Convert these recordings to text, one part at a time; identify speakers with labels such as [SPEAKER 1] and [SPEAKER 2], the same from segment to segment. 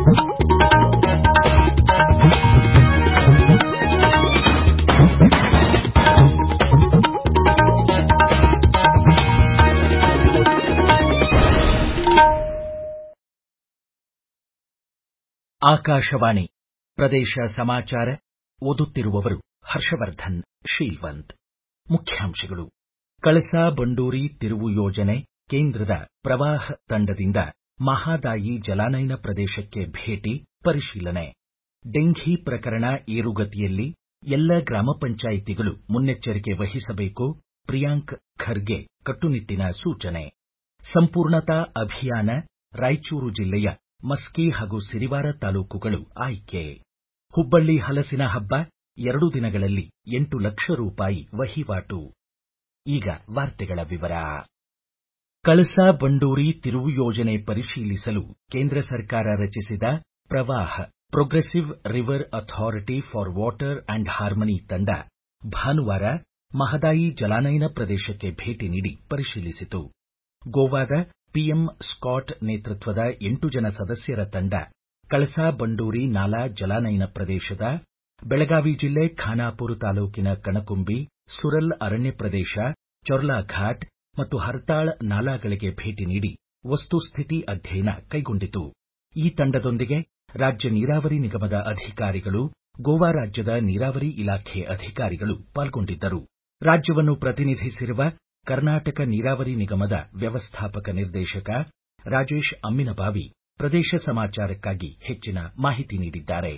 [SPEAKER 1] ಆಕಾಶವಾಣಿ ಪ್ರದೇಶ ಸಮಾಚಾರ ಓದುತ್ತಿರುವವರು ಹರ್ಷವರ್ಧನ್ ಶೀಲ್ವಂತ್ ಮುಖ್ಯಾಂಶಗಳು ಕಳಸಾ ಬಂಡೂರಿ ತಿರುವು ಯೋಜನೆ ಕೇಂದ್ರದ ಪ್ರವಾಹ ತಂಡದಿಂದ ಮಹಾದಾಯಿ ಜಲಾನಯನ ಪ್ರದೇಶಕ್ಕೆ ಭೇಟಿ ಪರಿಶೀಲನೆ ಡೆಂಘಿ ಪ್ರಕರಣ ಏರುಗತಿಯಲ್ಲಿ ಎಲ್ಲ ಗ್ರಾಮ ಪಂಚಾಯಿತಿಗಳು ಮುನ್ನೆಚ್ಚರಿಕೆ ವಹಿಸಬೇಕು ಪ್ರಿಯಾಂಕ್ ಖರ್ಗೆ ಕಟ್ಟುನಿಟ್ಟಿನ ಸೂಚನೆ ಸಂಪೂರ್ಣತಾ ಅಭಿಯಾನ ರಾಯಚೂರು ಜಿಲ್ಲೆಯ ಮಸ್ಕಿ ಹಾಗೂ ಸಿರಿವಾರ ತಾಲೂಕುಗಳು ಆಯ್ಕೆ ಹುಬ್ಬಳ್ಳಿ ಹಲಸಿನ ಹಬ್ಬ ಎರಡು ದಿನಗಳಲ್ಲಿ ಎಂಟು ಲಕ್ಷ ರೂಪಾಯಿ ವಹಿವಾಟು ಈಗ ವಾರ್ತೆಗಳ ವಿವರ ಕಳಸಾ ಬಂಡೂರಿ ತಿರುವು ಯೋಜನೆ ಪರಿಶೀಲಿಸಲು ಕೇಂದ್ರ ಸರ್ಕಾರ ರಚಿಸಿದ ಪ್ರವಾಹ progressive river authority for water and harmony ತಂಡ ಭಾನುವಾರ ಮಹದಾಯಿ ಜಲಾನಯನ ಪ್ರದೇಶಕ್ಕೆ ಭೇಟಿ ನೀಡಿ ಪರಿಶೀಲಿಸಿತು ಗೋವಾದ ಪಿಎಂ ಸ್ಕಾಟ್ ನೇತೃತ್ವದ ಎಂಟು ಜನ ಸದಸ್ಯರ ತಂಡ ಕಳಸಾ ಬಂಡೂರಿ ನಾಲಾ ಜಲಾನಯನ ಪ್ರದೇಶದ ಬೆಳಗಾವಿ ಜಿಲ್ಲೆ ಖಾನಾಪುರ ತಾಲೂಕಿನ ಕಣಕುಂಬಿ ಸುರಲ್ ಅರಣ್ಯ ಪ್ರದೇಶ ಚೊರ್ಲಾಘಾಟ್ ಮತ್ತು ಹರ್ತಾಳ ನಾಲಾಗಳಿಗೆ ಭೇಟಿ ನೀಡಿ ವಸ್ತುಸ್ಥಿತಿ ಅಧ್ಯಯನ ಕೈಗೊಂಡಿತು ಈ ತಂಡದೊಂದಿಗೆ ರಾಜ್ಯ ನೀರಾವರಿ ನಿಗಮದ ಅಧಿಕಾರಿಗಳು ಗೋವಾ ರಾಜ್ಯದ ನೀರಾವರಿ ಇಲಾಖೆ ಅಧಿಕಾರಿಗಳು ಪಾಲ್ಗೊಂಡಿದ್ದರು ರಾಜ್ಯವನ್ನು ಪ್ರತಿನಿಧಿಸಿರುವ ಕರ್ನಾಟಕ ನೀರಾವರಿ ನಿಗಮದ ವ್ಯವಸ್ಥಾಪಕ ನಿರ್ದೇಶಕ ರಾಜೇಶ್ ಅಮ್ಮಿನಬಾವಿ ಪ್ರದೇಶ ಸಮಾಚಾರಕ್ಕಾಗಿ ಹೆಚ್ಚಿನ ಮಾಹಿತಿ ನೀಡಿದ್ದಾರೆ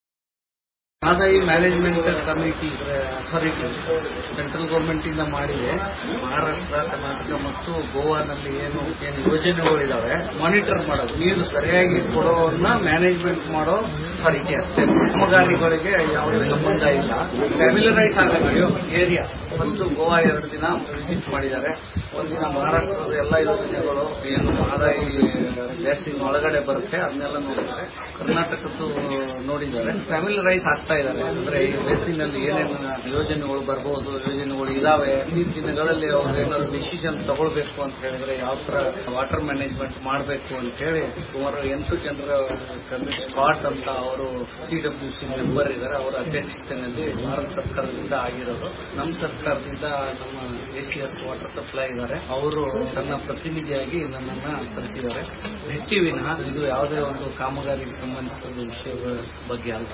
[SPEAKER 2] Mahadayi management committee authority central government ಇಂದ ಮಾಡಿದೆ ಮಹಾರಾಷ್ಟ್ರ ಕರ್ನಾಟಕ ಮತ್ತು ಗೋವಾನಲ್ಲಿ ಏನು ಏನು ಯೋಜನೆಗಳಿದಾವೆ ಮಾನಿಟರ್ ಮಾಡೋದು ನೀರು ಸರಿಯಾಗಿ ಕೊಡೋನ್ನ ಮ್ಯಾನೇಜ್ಮೆಂಟ್ ಮಾಡೋ ಅಥಾರಿಟಿ ಅಷ್ಟೇ ಕಾಮಗಾರಿಗಳಿಗೆ ಯಾವುದೇ ಸಂಬಂಧ ಇಲ್ಲ ಫ್ಯಾಮಿಲರೈಸ್ ಆಗಬೇಕು ಏರಿಯಾ ಫಸ್ಟ್ ಗೋವಾ ಎರಡು ದಿನ ವಿಸಿಟ್ ಮಾಡಿದ್ದಾರೆ ಒಂದಿನ ಮಹಾರಾಷ್ಟ್ರದ ಎಲ್ಲ ಯೋಜನೆಗಳು ಏನು ಮಹದಾಯಿ ಬೇಸಿನ್ ಒಳಗಡೆ ಬರುತ್ತೆ ಅದನ್ನೆಲ್ಲ ನೋಡಿದ್ದಾರೆ ಕರ್ನಾಟಕದ್ದು ನೋಡಿದ್ದಾರೆ ಫ್ಯಾಮಿಲರೈಸ್ ಆಗ್ತಾ ಇದ್ದಾರೆ ಅಂದ್ರೆ ಈ ಬೇಸಿನಲ್ಲಿ ಏನೇನು ಯೋಜನೆಗಳು ಬರಬಹುದು ಯೋಜನೆಗಳು ಇದಾವೆ ಈ ದಿನಗಳಲ್ಲಿ ಅವ್ರು ಏನಾದ್ರು ಡಿಸಿಷನ್ ತಗೊಳ್ಬೇಕು ಅಂತ ಹೇಳಿದ್ರೆ ಯಾವ ತರ ವಾಟರ್ ಮ್ಯಾನೇಜ್ಮೆಂಟ್ ಮಾಡಬೇಕು ಅಂತ ಹೇಳಿ ಸುಮಾರು ಎಂಟು ಜನರ ಕಮಿಟಿ ಸ್ಕಾಟ್ ಅಂತ ಅವರು ಸಿಡಬ್ಲ್ಯೂಸಿ ಮೆಂಬರ್ ಇದ್ದಾರೆ ಅವರ ಅಧ್ಯಕ್ಷತೆಯಲ್ಲಿ ಭಾರತ ಸರ್ಕಾರದಿಂದ ಆಗಿರೋದು ನಮ್ಮ ಸರ್ಕಾರದಿಂದ ನಮ್ಮ ಎಸಿಎಸ್ ವಾಟರ್ ಸಪ್ಲೈ ಇದ್ದಾರೆ ಅವರು ನನ್ನ ಪ್ರತಿನಿಧಿಯಾಗಿ ನನ್ನನ್ನ ಕರೆಸಿದ್ದಾರೆ ನೆಟ್ಟಿ ವಿನಃ ಇದು ಯಾವುದೇ ಒಂದು ಕಾಮಗಾರಿಗೆ ಸಂಬಂಧಿಸಿದ ವಿಷಯಗಳ ಬಗ್ಗೆ ಅಲ್ಲ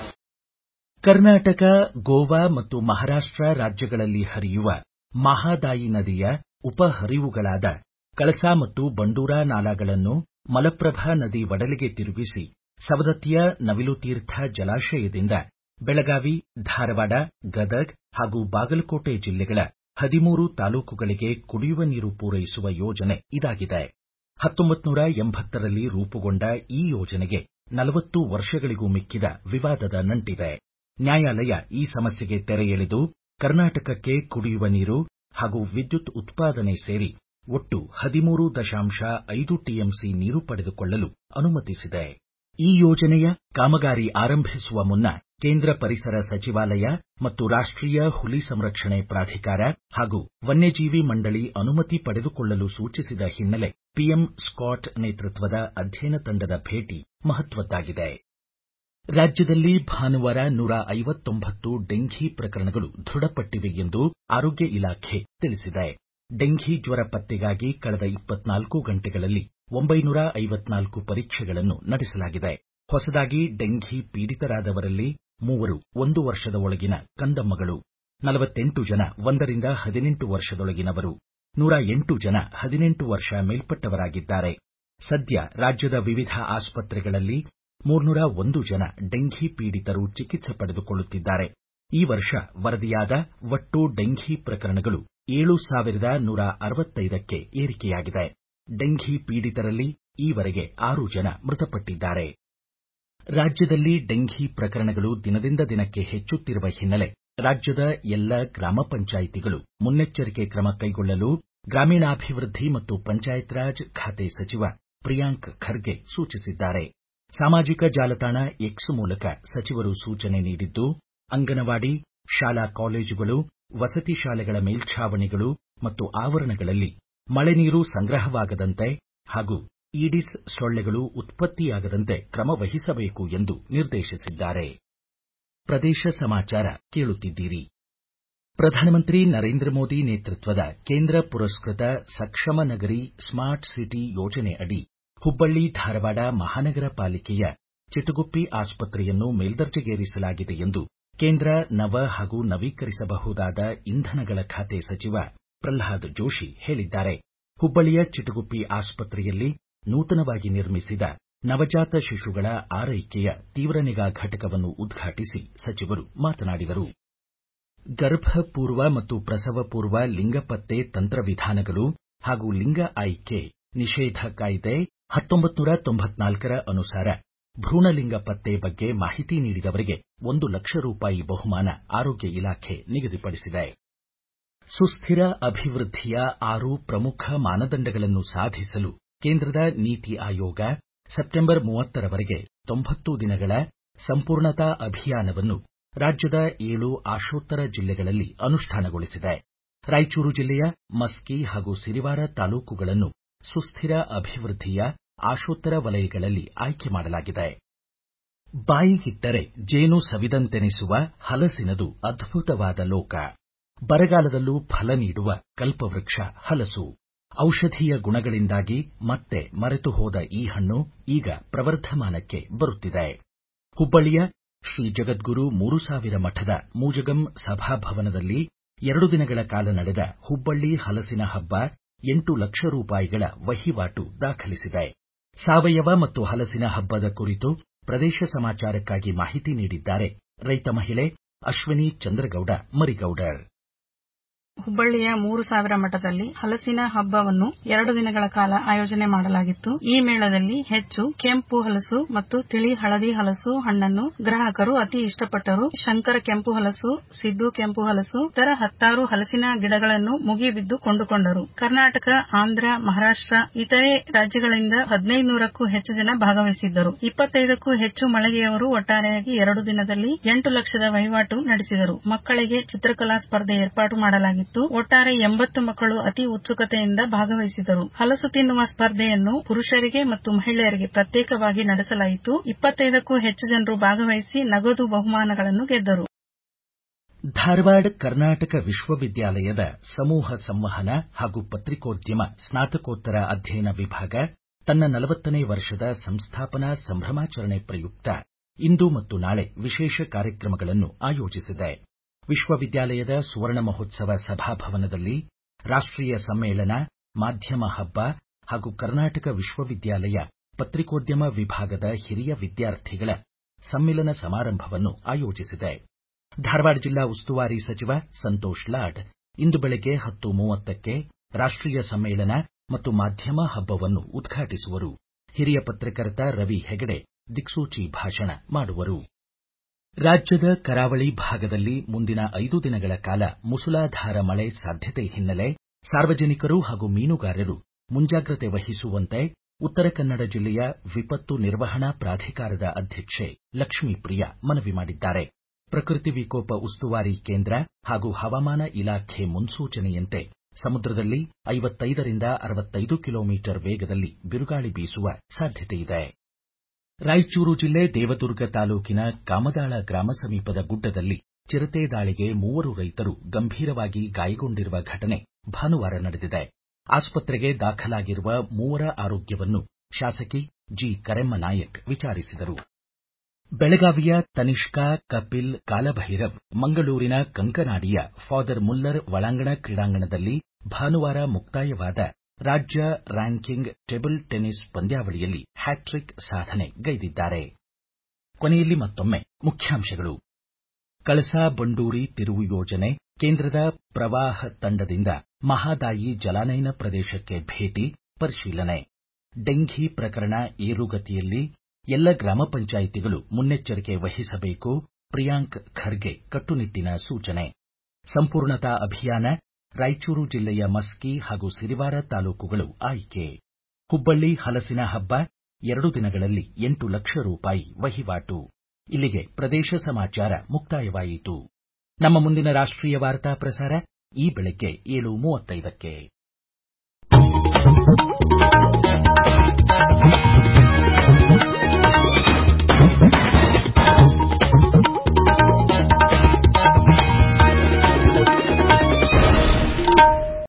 [SPEAKER 1] ಕರ್ನಾಟಕ ಗೋವಾ ಮತ್ತು ಮಹಾರಾಷ್ಟ್ರ ರಾಜ್ಯಗಳಲ್ಲಿ ಹರಿಯುವ ಮಹಾದಾಯಿ ನದಿಯ ಉಪಹರಿವುಗಳಾದ ಕಳಸಾ ಮತ್ತು ಬಂಡೂರಾ ನಾಲಾಗಳನ್ನು ಮಲಪ್ರಭಾ ನದಿ ಒಡಲಿಗೆ ತಿರುಗಿಸಿ ಸವದತ್ತಿಯ ನವಿಲು ತೀರ್ಥ ಜಲಾಶಯದಿಂದ ಬೆಳಗಾವಿ ಧಾರವಾಡ ಗದಗ್ ಹಾಗೂ ಬಾಗಲಕೋಟೆ ಜಿಲ್ಲೆಗಳ ಹದಿಮೂರು ತಾಲೂಕುಗಳಿಗೆ ಕುಡಿಯುವ ನೀರು ಪೂರೈಸುವ ಯೋಜನೆ ಇದಾಗಿದೆ ಹತ್ತೊಂಬತ್ತು ನೂರ ಎಂಬತ್ತರಲ್ಲಿ ರೂಪುಗೊಂಡ ಈ ಯೋಜನೆಗೆ ನಲವತ್ತು ವರ್ಷಗಳಿಗೂ ಮಿಕ್ಕಿದ ವಿವಾದದ ನಂಟಿದೆ ನ್ಯಾಯಾಲಯ ಈ ಸಮಸ್ಯೆಗೆ ತೆರೆ ಎಳೆದು ಕರ್ನಾಟಕಕ್ಕೆ ಕುಡಿಯುವ ನೀರು ಹಾಗೂ ವಿದ್ಯುತ್ ಉತ್ಪಾದನೆ ಸೇರಿ ಒಟ್ಟು ಹದಿಮೂರು ದಶಾಂಶ ಐದು ಟಿಎಂಸಿ ನೀರು ಪಡೆದುಕೊಳ್ಳಲು ಅನುಮತಿಸಿದೆ ಈ ಯೋಜನೆಯ ಕಾಮಗಾರಿ ಆರಂಭಿಸುವ ಮುನ್ನ ಕೇಂದ್ರ ಪರಿಸರ ಸಚಿವಾಲಯ ಮತ್ತು ರಾಷ್ಟ್ರೀಯ ಹುಲಿ ಸಂರಕ್ಷಣೆ ಪ್ರಾಧಿಕಾರ ಹಾಗೂ ವನ್ಯಜೀವಿ ಮಂಡಳಿ ಅನುಮತಿ ಪಡೆದುಕೊಳ್ಳಲು ಸೂಚಿಸಿದ ಹಿನ್ನೆಲೆ ಪಿಎಂ ಸ್ಕಾಟ್ ನೇತೃತ್ವದ ಅಧ್ಯಯನ ತಂಡದ ಭೇಟಿ ಮಹತ್ವದ್ದಾಗಿದೆ ರಾಜ್ಯದಲ್ಲಿ ಭಾನುವಾರ ನೂರ ಐವತ್ತೊಂಬತ್ತು ಡೆಂಘಿ ಪ್ರಕರಣಗಳು ದೃಢಪಟ್ಟಿವೆ ಎಂದು ಆರೋಗ್ಯ ಇಲಾಖೆ ತಿಳಿಸಿದೆ ಡೆಂಘಿ ಜ್ವರ ಪತ್ತೆಗಾಗಿ ಕಳೆದ ಇಪ್ಪತ್ನಾಲ್ಕು ಗಂಟೆಗಳಲ್ಲಿ ಒಂಬೈನೂರ ಐವತ್ನಾಲ್ಕು ಪರೀಕ್ಷೆಗಳನ್ನು ನಡೆಸಲಾಗಿದೆ ಹೊಸದಾಗಿ ಡೆಂಘಿ ಪೀಡಿತರಾದವರಲ್ಲಿ ಮೂವರು ಒಂದು ವರ್ಷದ ಒಳಗಿನ ಕಂದಮ್ಮಗಳು ನಲವತ್ತೆಂಟು ಜನ ಒಂದರಿಂದ ಹದಿನೆಂಟು ವರ್ಷದೊಳಗಿನವರು ನೂರ ಎಂಟು ಜನ ಹದಿನೆಂಟು ವರ್ಷ ಮೇಲ್ಪಟ್ಟವರಾಗಿದ್ದಾರೆ ಸದ್ಯ ರಾಜ್ಯದ ವಿವಿಧ ಆಸ್ಪತ್ರೆಗಳಲ್ಲಿ ಮೂರ್ನೂರ ಒಂದು ಜನ ಡೆಂಘಿ ಪೀಡಿತರು ಚಿಕಿತ್ಸೆ ಪಡೆದುಕೊಳ್ಳುತ್ತಿದ್ದಾರೆ ಈ ವರ್ಷ ವರದಿಯಾದ ಒಟ್ಟು ಡೆಂಘಿ ಪ್ರಕರಣಗಳು ಏಳು ಸಾವಿರದ ನೂರ ಅರವತ್ತೈದಕ್ಕೆ ಏರಿಕೆಯಾಗಿದೆ ಡೆಂಘಿ ಪೀಡಿತರಲ್ಲಿ ಈವರೆಗೆ ಆರು ಜನ ಮೃತಪಟ್ಟಿದ್ದಾರೆ ರಾಜ್ಯದಲ್ಲಿ ಡೆಂಘಿ ಪ್ರಕರಣಗಳು ದಿನದಿಂದ ದಿನಕ್ಕೆ ಹೆಚ್ಚುತ್ತಿರುವ ಹಿನ್ನೆಲೆ ರಾಜ್ಯದ ಎಲ್ಲ ಗ್ರಾಮ ಪಂಚಾಯಿತಿಗಳು ಮುನ್ನೆಚ್ಚರಿಕೆ ಕ್ರಮ ಕೈಗೊಳ್ಳಲು ಗ್ರಾಮೀಣಾಭಿವೃದ್ಧಿ ಮತ್ತು ಪಂಚಾಯತ್ ರಾಜ್ ಖಾತೆ ಸಚಿವ ಪ್ರಿಯಾಂಕ್ ಖರ್ಗೆ ಸೂಚಿಸಿದ್ದಾರೆ ಸಾಮಾಜಿಕ ಜಾಲತಾಣ ಎಕ್ಸ್ ಮೂಲಕ ಸಚಿವರು ಸೂಚನೆ ನೀಡಿದ್ದು ಅಂಗನವಾಡಿ ಶಾಲಾ ಕಾಲೇಜುಗಳು ವಸತಿ ಶಾಲೆಗಳ ಮೇಲ್ಛಾವಣಿಗಳು ಮತ್ತು ಆವರಣಗಳಲ್ಲಿ ಮಳೆ ನೀರು ಸಂಗ್ರಹವಾಗದಂತೆ ಹಾಗೂ ಈಡಿಸ್ ಸೊಳ್ಳೆಗಳು ಉತ್ಪತ್ತಿಯಾಗದಂತೆ ಕ್ರಮ ವಹಿಸಬೇಕು ಎಂದು ನಿರ್ದೇಶಿಸಿದ್ದಾರೆ ಪ್ರದೇಶ ಸಮಾಚಾರ ಕೇಳುತ್ತಿದ್ದೀರಿ ಪ್ರಧಾನಮಂತ್ರಿ ನರೇಂದ್ರ ಮೋದಿ ನೇತೃತ್ವದ ಕೇಂದ್ರ ಪುರಸ್ಕೃತ ಸಕ್ಷಮ ನಗರಿ ಸ್ಮಾರ್ಟ್ ಸಿಟಿ ಯೋಜನೆ ಅಡಿ ಹುಬ್ಬಳ್ಳಿ ಧಾರವಾಡ ಮಹಾನಗರ ಪಾಲಿಕೆಯ ಚಿಟಗುಪ್ಪಿ ಆಸ್ಪತ್ರೆಯನ್ನು ಮೇಲ್ದರ್ಜೆಗೇರಿಸಲಾಗಿದೆ ಎಂದು ಕೇಂದ್ರ ನವ ಹಾಗೂ ನವೀಕರಿಸಬಹುದಾದ ಇಂಧನಗಳ ಖಾತೆ ಸಚಿವ ಪ್ರಲ್ಹಾದ್ ಜೋಶಿ ಹೇಳಿದ್ದಾರೆ ಹುಬ್ಬಳ್ಳಿಯ ಚಿಟಗುಪ್ಪಿ ಆಸ್ಪತ್ರೆಯಲ್ಲಿ ನೂತನವಾಗಿ ನಿರ್ಮಿಸಿದ ನವಜಾತ ಶಿಶುಗಳ ಆರೈಕೆಯ ತೀವ್ರ ನಿಗಾ ಘಟಕವನ್ನು ಉದ್ಘಾಟಿಸಿ ಸಚಿವರು ಮಾತನಾಡಿದರು ಗರ್ಭಪೂರ್ವ ಮತ್ತು ಪ್ರಸವಪೂರ್ವ ಲಿಂಗ ಪತ್ತೆ ತಂತ್ರವಿಧಾನಗಳು ಹಾಗೂ ಲಿಂಗ ಆಯ್ಕೆ ನಿಷೇಧ ಕಾಯ್ದೆ ಹತ್ತೊಂಬತ್ತು ನೂರ ತೊಂಬತ್ನಾಲ್ಕರ ಅನುಸಾರ ಭ್ರೂಣಲಿಂಗ ಪತ್ತೆ ಬಗ್ಗೆ ಮಾಹಿತಿ ನೀಡಿದವರಿಗೆ ಒಂದು ಲಕ್ಷ ರೂಪಾಯಿ ಬಹುಮಾನ ಆರೋಗ್ಯ ಇಲಾಖೆ ನಿಗದಿಪಡಿಸಿದೆ ಸುಸ್ಥಿರ ಅಭಿವೃದ್ಧಿಯ ಆರು ಪ್ರಮುಖ ಮಾನದಂಡಗಳನ್ನು ಸಾಧಿಸಲು ಕೇಂದ್ರದ ನೀತಿ ಆಯೋಗ ಸೆಪ್ಟೆಂಬರ್ ಮೂವತ್ತರವರೆಗೆ ತೊಂಬತ್ತು ದಿನಗಳ ಸಂಪೂರ್ಣತಾ ಅಭಿಯಾನವನ್ನು ರಾಜ್ಯದ ಏಳು ಆಶೋತ್ತರ ಜಿಲ್ಲೆಗಳಲ್ಲಿ ಅನುಷ್ಠಾನಗೊಳಿಸಿದೆ ರಾಯಚೂರು ಜಿಲ್ಲೆಯ ಮಸ್ಕಿ ಹಾಗೂ ಸಿರಿವಾರ ತಾಲೂಕುಗಳನ್ನು ಸುಸ್ಥಿರ ಅಭಿವೃದ್ಧಿಯ ಆಶೋತ್ತರ ವಲಯಗಳಲ್ಲಿ ಆಯ್ಕೆ ಮಾಡಲಾಗಿದೆ ಬಾಯಿಗಿಟ್ಟರೆ ಜೇನು ಸವಿದಂತೆನಿಸುವ ಹಲಸಿನದು ಅದ್ಭುತವಾದ ಲೋಕ ಬರಗಾಲದಲ್ಲೂ ಫಲ ನೀಡುವ ಕಲ್ಪವೃಕ್ಷ ಹಲಸು ಔಷಧೀಯ ಗುಣಗಳಿಂದಾಗಿ ಮತ್ತೆ ಮರೆತು ಹೋದ ಈ ಹಣ್ಣು ಈಗ ಪ್ರವರ್ಧಮಾನಕ್ಕೆ ಬರುತ್ತಿದೆ ಹುಬ್ಬಳ್ಳಿಯ ಶ್ರೀ ಜಗದ್ಗುರು ಮೂರು ಸಾವಿರ ಮಠದ ಮೂಜಗಂ ಸಭಾಭವನದಲ್ಲಿ ಎರಡು ದಿನಗಳ ಕಾಲ ನಡೆದ ಹುಬ್ಬಳ್ಳಿ ಹಲಸಿನ ಹಬ್ಬ ಎಂಟು ಲಕ್ಷ ರೂಪಾಯಿಗಳ ವಹಿವಾಟು ದಾಖಲಿಸಿದೆ ಸಾವಯವ ಮತ್ತು ಹಲಸಿನ ಹಬ್ಬದ ಕುರಿತು ಪ್ರದೇಶ ಸಮಾಚಾರಕ್ಕಾಗಿ ಮಾಹಿತಿ ನೀಡಿದ್ದಾರೆ ರೈತ ಮಹಿಳೆ ಅಶ್ವಿನಿ ಚಂದ್ರಗೌಡ ಮರಿಗೌಡರ್
[SPEAKER 3] ಹುಬ್ಬಳ್ಳಿಯ ಮೂರು ಸಾವಿರ ಮಠದಲ್ಲಿ ಹಲಸಿನ ಹಬ್ಬವನ್ನು ಎರಡು ದಿನಗಳ ಕಾಲ ಆಯೋಜನೆ ಮಾಡಲಾಗಿತ್ತು ಈ ಮೇಳದಲ್ಲಿ ಹೆಚ್ಚು ಕೆಂಪು ಹಲಸು ಮತ್ತು ತಿಳಿ ಹಳದಿ ಹಲಸು ಹಣ್ಣನ್ನು ಗ್ರಾಹಕರು ಅತಿ ಇಷ್ಟಪಟ್ಟರು ಶಂಕರ ಕೆಂಪು ಹಲಸು ಸಿದ್ದು ಕೆಂಪು ಹಲಸು ಇತರ ಹತ್ತಾರು ಹಲಸಿನ ಗಿಡಗಳನ್ನು ಮುಗಿಬಿದ್ದು ಕೊಂಡುಕೊಂಡರು ಕರ್ನಾಟಕ ಆಂಧ್ರ ಮಹಾರಾಷ್ಟ್ರ ಇತರೆ ರಾಜ್ಯಗಳಿಂದ ಹದಿನೈದು ನೂರಕ್ಕೂ ಹೆಚ್ಚು ಜನ ಭಾಗವಹಿಸಿದ್ದರು ಇಪ್ಪತ್ತೈದಕ್ಕೂ ಹೆಚ್ಚು ಮಳಿಗೆಯವರು ಒಟ್ಟಾರೆಯಾಗಿ ಎರಡು ದಿನದಲ್ಲಿ ಎಂಟು ಲಕ್ಷದ ವಹಿವಾಟು ನಡೆಸಿದರು ಮಕ್ಕಳಿಗೆ ಚಿತ್ರಕಲಾ ಸ್ಪರ್ಧೆ ಏರ್ಪಾಟು ಮಾಡಲಾಗಿತ್ತು ಒಟ್ಟಾರೆ ಎಂಬತ್ತು ಮಕ್ಕಳು ಅತಿ ಉತ್ಸುಕತೆಯಿಂದ ಭಾಗವಹಿಸಿದರು ಹಲಸು ತಿನ್ನುವ ಸ್ಪರ್ಧೆಯನ್ನು ಪುರುಷರಿಗೆ ಮತ್ತು ಮಹಿಳೆಯರಿಗೆ ಪ್ರತ್ಯೇಕವಾಗಿ ನಡೆಸಲಾಯಿತು ಇಪ್ಪತ್ತೈದಕ್ಕೂ ಹೆಚ್ಚು ಜನರು ಭಾಗವಹಿಸಿ ನಗದು ಬಹುಮಾನಗಳನ್ನು ಗೆದ್ದರು
[SPEAKER 1] ಧಾರವಾಡ ಕರ್ನಾಟಕ ವಿಶ್ವವಿದ್ಯಾಲಯದ ಸಮೂಹ ಸಂವಹನ ಹಾಗೂ ಪತ್ರಿಕೋದ್ಯಮ ಸ್ನಾತಕೋತ್ತರ ಅಧ್ಯಯನ ವಿಭಾಗ ತನ್ನ ನಲವತ್ತನೇ ವರ್ಷದ ಸಂಸ್ಥಾಪನಾ ಸಂಭ್ರಮಾಚರಣೆ ಪ್ರಯುಕ್ತ ಇಂದು ಮತ್ತು ನಾಳೆ ವಿಶೇಷ ಕಾರ್ಯಕ್ರಮಗಳನ್ನು ಆಯೋಜಿಸಿದೆ ವಿಶ್ವವಿದ್ಯಾಲಯದ ಸುವರ್ಣ ಮಹೋತ್ಸವ ಸಭಾಭವನದಲ್ಲಿ ರಾಷ್ಟೀಯ ಸಮ್ಮೇಳನ ಮಾಧ್ಯಮ ಹಬ್ಬ ಹಾಗೂ ಕರ್ನಾಟಕ ವಿಶ್ವವಿದ್ಯಾಲಯ ಪತ್ರಿಕೋದ್ಯಮ ವಿಭಾಗದ ಹಿರಿಯ ವಿದ್ಯಾರ್ಥಿಗಳ ಸಮ್ಮಿಲನ ಸಮಾರಂಭವನ್ನು ಆಯೋಜಿಸಿದೆ ಧಾರವಾಡ ಜಿಲ್ಲಾ ಉಸ್ತುವಾರಿ ಸಚಿವ ಸಂತೋಷ್ ಲಾಡ್ ಇಂದು ಬೆಳಗ್ಗೆ ಹತ್ತು ಮೂವತ್ತಕ್ಕೆ ರಾಷ್ಟೀಯ ಸಮ್ಮೇಳನ ಮತ್ತು ಮಾಧ್ಯಮ ಹಬ್ಬವನ್ನು ಉದ್ಘಾಟಿಸುವರು ಹಿರಿಯ ಪತ್ರಕರ್ತ ರವಿ ಹೆಗಡೆ ದಿಕ್ಸೂಚಿ ಭಾಷಣ ಮಾಡುವರು ರಾಜ್ಯದ ಕರಾವಳಿ ಭಾಗದಲ್ಲಿ ಮುಂದಿನ ಐದು ದಿನಗಳ ಕಾಲ ಮುಸುಲಾಧಾರ ಮಳೆ ಸಾಧ್ಯತೆ ಹಿನ್ನೆಲೆ ಸಾರ್ವಜನಿಕರು ಹಾಗೂ ಮೀನುಗಾರರು ಮುಂಜಾಗ್ರತೆ ವಹಿಸುವಂತೆ ಉತ್ತರ ಕನ್ನಡ ಜಿಲ್ಲೆಯ ವಿಪತ್ತು ನಿರ್ವಹಣಾ ಪ್ರಾಧಿಕಾರದ ಅಧ್ಯಕ್ಷೆ ಲಕ್ಷ್ಮೀಪ್ರಿಯಾ ಮನವಿ ಮಾಡಿದ್ದಾರೆ ಪ್ರಕೃತಿ ವಿಕೋಪ ಉಸ್ತುವಾರಿ ಕೇಂದ್ರ ಹಾಗೂ ಹವಾಮಾನ ಇಲಾಖೆ ಮುನ್ಸೂಚನೆಯಂತೆ ಸಮುದ್ರದಲ್ಲಿ ಐವತ್ತೈದರಿಂದ ಅರವತ್ತೈದು ಕಿಲೋಮೀಟರ್ ವೇಗದಲ್ಲಿ ಬಿರುಗಾಳಿ ಬೀಸುವ ಸಾಧ್ಯತೆಯಿದೆ ರಾಯಚೂರು ಜಿಲ್ಲೆ ದೇವದುರ್ಗ ತಾಲೂಕಿನ ಕಾಮದಾಳ ಗ್ರಾಮ ಸಮೀಪದ ಗುಡ್ಡದಲ್ಲಿ ಚಿರತೆ ದಾಳಿಗೆ ಮೂವರು ರೈತರು ಗಂಭೀರವಾಗಿ ಗಾಯಗೊಂಡಿರುವ ಘಟನೆ ಭಾನುವಾರ ನಡೆದಿದೆ ಆಸ್ಪತ್ರೆಗೆ ದಾಖಲಾಗಿರುವ ಮೂವರ ಆರೋಗ್ಯವನ್ನು ಶಾಸಕಿ ಜಿ ಕರೆಮ್ಮ ನಾಯಕ್ ವಿಚಾರಿಸಿದರು ಬೆಳಗಾವಿಯ ತನಿಷ್ಕಾ ಕಪಿಲ್ ಕಾಲಭೈರವ್ ಮಂಗಳೂರಿನ ಕಂಕನಾಡಿಯ ಫಾದರ್ ಮುಲ್ಲರ್ ಒಳಾಂಗಣ ಕ್ರೀಡಾಂಗಣದಲ್ಲಿ ಭಾನುವಾರ ಮುಕ್ತಾಯವಾದ ರಾಜ್ಯ ರ್ಯಾಂಕಿಂಗ್ ಟೇಬಲ್ ಟೆನಿಸ್ ಪಂದ್ಯಾವಳಿಯಲ್ಲಿ ಹ್ಯಾಟ್ರಿಕ್ ಸಾಧನೆ ಗೈದಿದ್ದಾರೆ ಕೊನೆಯಲ್ಲಿ ಮತ್ತೊಮ್ಮೆ ಮುಖ್ಯಾಂಶಗಳು ಕಳಸಾ ಬಂಡೂರಿ ತಿರುವು ಯೋಜನೆ ಕೇಂದ್ರದ ಪ್ರವಾಹ ತಂಡದಿಂದ ಮಹಾದಾಯಿ ಜಲಾನಯನ ಪ್ರದೇಶಕ್ಕೆ ಭೇಟಿ ಪರಿಶೀಲನೆ ಡೆಂಘಿ ಪ್ರಕರಣ ಏರುಗತಿಯಲ್ಲಿ ಎಲ್ಲ ಗ್ರಾಮ ಪಂಚಾಯಿತಿಗಳು ಮುನ್ನೆಚ್ಚರಿಕೆ ವಹಿಸಬೇಕು ಪ್ರಿಯಾಂಕ್ ಖರ್ಗೆ ಕಟ್ಟುನಿಟ್ಟಿನ ಸೂಚನೆ ಸಂಪೂರ್ಣತಾ ಅಭಿಯಾನ ರಾಯಚೂರು ಜಿಲ್ಲೆಯ ಮಸ್ಕಿ ಹಾಗೂ ಸಿರಿವಾರ ತಾಲೂಕುಗಳು ಆಯ್ಕೆ ಹುಬ್ಬಳ್ಳಿ ಹಲಸಿನ ಹಬ್ಬ ಎರಡು ದಿನಗಳಲ್ಲಿ ಎಂಟು ಲಕ್ಷ ರೂಪಾಯಿ ವಹಿವಾಟು ಇಲ್ಲಿಗೆ ಪ್ರದೇಶ ಸಮಾಚಾರ ಮುಕ್ತಾಯವಾಯಿತು ನಮ್ಮ ಮುಂದಿನ ರಾಷ್ಟ್ರೀಯ ವಾರ್ತಾ ಪ್ರಸಾರ ಈ ಬೆಳಗ್ಗೆ ಏಳು ಮೂವತ್ತೈದಕ್ಕೆ